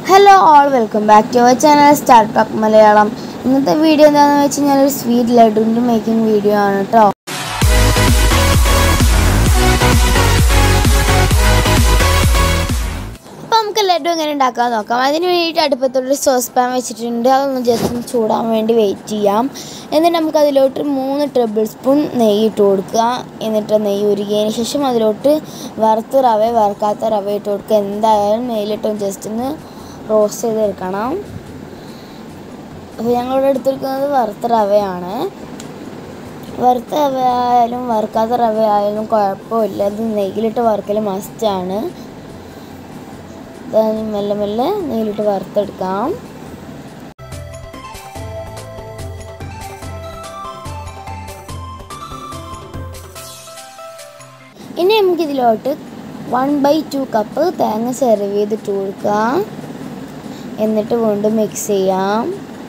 hello all welcome back to our channel start pack Malayalam ഇന്നത്തെ video എന്താണെന്ന് വെച്ച് കഴിഞ്ഞാൽ ഒരു സ്വീറ്റ് ലഡുവിൻ്റെ മേക്കിംഗ് വീഡിയോ ആണ് കേട്ടോ അപ്പോൾ നമുക്ക് ലഡു എങ്ങനെ ഉണ്ടാക്കാൻ നോക്കാം അതിന് വേണ്ടിയിട്ട് അടുപ്പത്തൊരു സോസ് പാൻ വെച്ചിട്ടുണ്ട് അതൊന്ന് ജസ്റ്റ് ഒന്ന് ചൂടാൻ വേണ്ടി വെയിറ്റ് ചെയ്യാം എന്നിട്ട് നമുക്ക് അതിലോട്ട് മൂന്ന് ടേബിൾ സ്പൂൺ നെയ്യ് ഇട്ട് കൊടുക്കുക എന്നിട്ട് നെയ്യ് ഉരുകിയതിന് ശേഷം അതിലോട്ട് വറുത്ത റവ വറുക്കാത്ത റവ ഇട്ട് കൊടുക്കുക എന്തായാലും നെയ്യിലിട്ടൊന്ന് ജസ്റ്റ് ഒന്ന് റോസ്റ്റ് ചെയ്തെടുക്കണം അപ്പോൾ ഞങ്ങളിവിടെ എടുത്തിരിക്കുന്നത് വറുത്ത റവയാണ് വറുത്ത റവ ആയാലും വറുക്കാത്ത റവ ആയാലും കുഴപ്പമില്ല ഇത് നെയ്യിലിട്ട് വറുക്കൽ മസ്റ്റാണ് ഇതാ മെല്ലെ മെല്ലെ നെയ്യിലിട്ട് വറുത്തെടുക്കാം ഇനി നമുക്കിതിലോട്ട് വൺ ബൈ ടു കപ്പ് തേങ്ങ സെർവ് ചെയ്തിട്ട് കൊടുക്കാം എന്നിട്ട് വീണ്ടും മിക്സ് ചെയ്യാം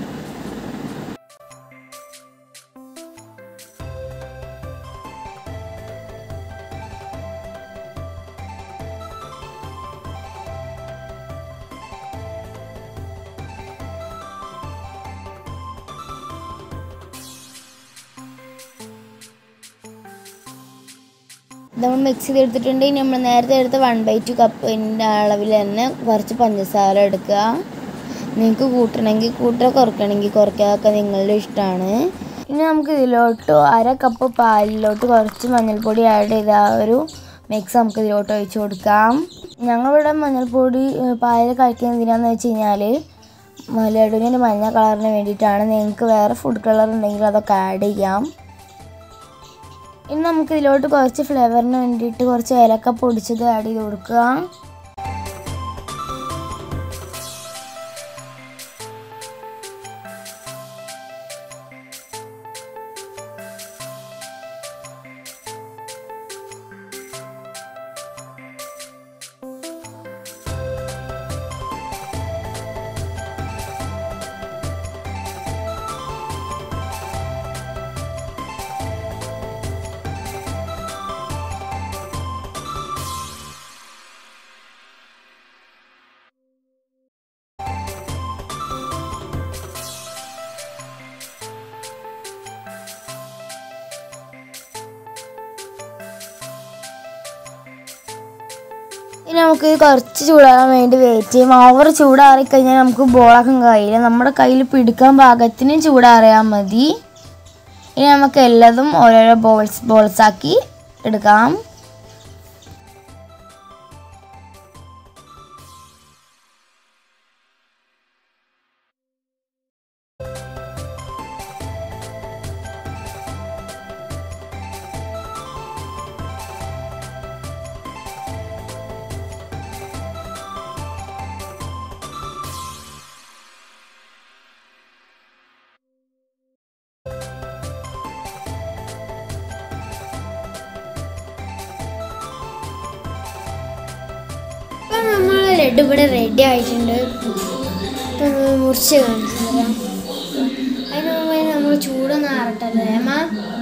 നമ്മൾ മിക്സ് ചെയ്തെടുത്തിട്ടുണ്ട് ഇനി നമ്മൾ നേരത്തെ എടുത്ത വൺ ബൈ ടു കപ്പിൻ്റെ അളവിൽ തന്നെ കുറച്ച് പഞ്ചസാര എടുക്കുക നിങ്ങൾക്ക് കൂട്ടണമെങ്കിൽ കൂട്ടുക കുറയ്ക്കണമെങ്കിൽ കുറയ്ക്കാതൊക്കെ നിങ്ങളുടെ ഇഷ്ടമാണ് ഇനി നമുക്ക് ഇതിലോട്ട് അര കപ്പ് പാലിലോട്ട് കുറച്ച് മഞ്ഞൾപ്പൊടി ആഡ് ചെയ്ത ആ ഒരു മിക്സ് നമുക്ക് ഇതിലോട്ട് ഒഴിച്ച് കൊടുക്കാം ഞങ്ങളിവിടെ മഞ്ഞൾപ്പൊടി ഏഹ്, പാലിൽ കഴിക്കുന്നത് എന്തിനാന്ന് വെച്ച് കഴിഞ്ഞാൽ ലഡുവിന് മഞ്ഞ കളറിന് വേണ്ടിയിട്ടാണ് നിങ്ങൾക്ക് വേറെ ഫുഡ് കളർ ഉണ്ടെങ്കിൽ അതൊക്കെ ആഡ് ചെയ്യാം ഇനി നമുക്ക് ഇതിലോട്ട് കുറച്ച് ഫ്ലേവറിന് വേണ്ടിയിട്ട് കുറച്ച് ഏലക്ക പൊടിച്ചത് ആഡ് ചെയ്ത് കൊടുക്കുക ഇനി നമുക്ക് കുറച്ച് ചൂടാകാൻ വേണ്ടി വെയിറ്റ് ചെയ്യും ഓവർ ചൂടാറി കഴിഞ്ഞാൽ നമുക്ക് ബോളാക്കാൻ കഴിയില്ല നമ്മുടെ കയ്യിൽ പിടിക്കാൻ പാകത്തിന് ചൂടാറിയാൽ മതി ഇനി നമുക്ക് എല്ലാതും ഓരോരോ ബോൾസ് ബോൾസ് ആക്കി എടുക്കാം ഇപ്പം നമ്മൾ ലഡു ഇവിടെ റെഡി ആയിട്ടുണ്ട് ഇപ്പം നമ്മൾ മുറിച്ച് കാണിച്ചു തരാം അതിന് മുമ്പ് നമ്മൾ ചൂടൊന്ന് ആറട്ടല്ലേ അമ്മ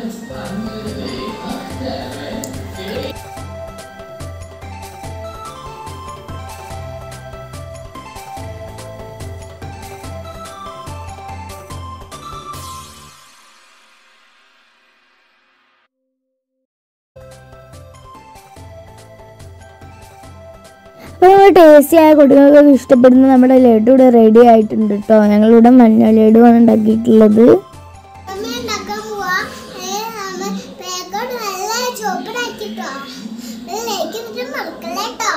അപ്പോൾ നമ്മൾ ടേസ്റ്റി ആയ കുട്ടികൾക്കൊക്കെ ഇഷ്ടപ്പെടുന്ന നമ്മുടെ ലഡു ഇവിടെ റെഡി ആയിട്ടുണ്ട് കേട്ടോ ഞങ്ങളിവിടെ മഞ്ഞ ലഡു ആണ് ഉണ്ടാക്കിയിട്ടുള്ളത് അമ്മ ഉണ്ടാക്കാൻ പോവാ പേക്കോട് നല്ല ചോപ്പിടാക്കിട്ടോ ലൈക്ക് എന്നിട്ട് മറക്കല്ലേട്ടോ